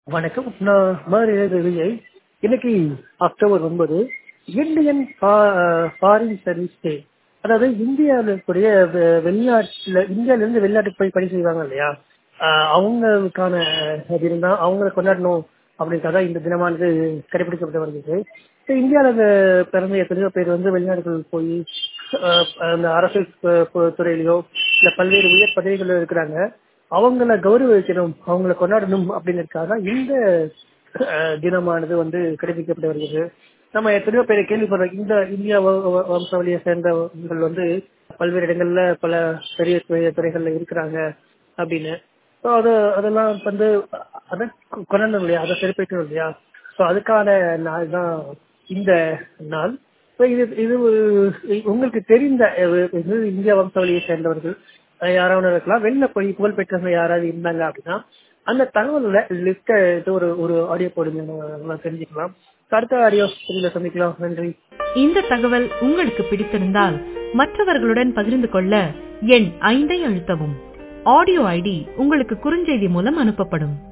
வணக்கம் நான் மாநில விஜய் இன்னைக்கு அக்டோபர் ஒன்பது இந்தியன் ஃபாரின் சர்வீஸ் டே அதாவது இந்தியாவில் இருக்கக்கூடிய வெ- வெளிநாட்டுல இந்தியால இருந்து வெளிநாட்டுக்கு போய் பணி செய்வாங்க இல்லையா ஆஹ் அவங்களுக்கான தினம் தான் அவங்களை கொண்டாடணும் அப்படின்றத இந்த தினமானது கடைபிடிக்கப்பட்டு வருகிறது இப்ப இந்தியாவில் இந்த பிறந்த எத்தனையோ பேர் வந்து வெளிநாடுகள் போய் ஆஹ் அந்த அரசு ப- ப- துறையிலையோ இல்ல பல்வேறு உயர் பதவிகளில் இருக்கிறாங்க அவங்கள கௌரவிக்கணும் அவங்கள கொண்டாடணும் அப்படிங்கிறதுக்காக இந்த அஹ், தினமானது வந்து கடைபிடிக்கப்பட்டு வருகிறது நம்ம எத்தனையோ பேரை கேள்விப்படுறோம் இந்த இந்தியா வ- வ- வம்சாவளியை சேர்ந்தவர்கள் வந்து பல்வேறு இடங்கள்ல பல பெரிய பெரிய துறைகள்ல இருக்கிறாங்க அப்படின்னு ஸோ அது அதெல்லாம் வந்து அதை கொண்டாடணும் இல்லையா அதை சிறப்பிக்கணும் இல்லையா ஸோ அதுக்கான நாள் தான் இந்த நாள் ஸோ இது இது ஒரு- உங்களுக்கு தெரிந்த அஹ், இது இந்தியா வம்சாவளியை சேர்ந்தவர்கள் அஹ், யாராவது இருக்கலாம் வெளில போய் புகழ் பெற்றவங்க யாராவது இருந்தாங்க அப்படின்னா அந்த தகவல்ல லிஸ்ட் எடுத்து ஒரு ஒரு ஆடியோ போடுங்க நம்ம நம்ம தெரிஞ்சுக்கலாம் அடுத்த ஆடியோ இதுல சந்திக்கலாம் நன்றி இந்த தகவல் உங்களுக்கு பிடித்திருந்தால் மற்றவர்களுடன் பகிர்ந்து கொள்ள எண் ஐந்தை அழுத்தவும் ஆடியோ ஐடி உங்களுக்கு குறுஞ்செய்தி மூலம் அனுப்பப்படும்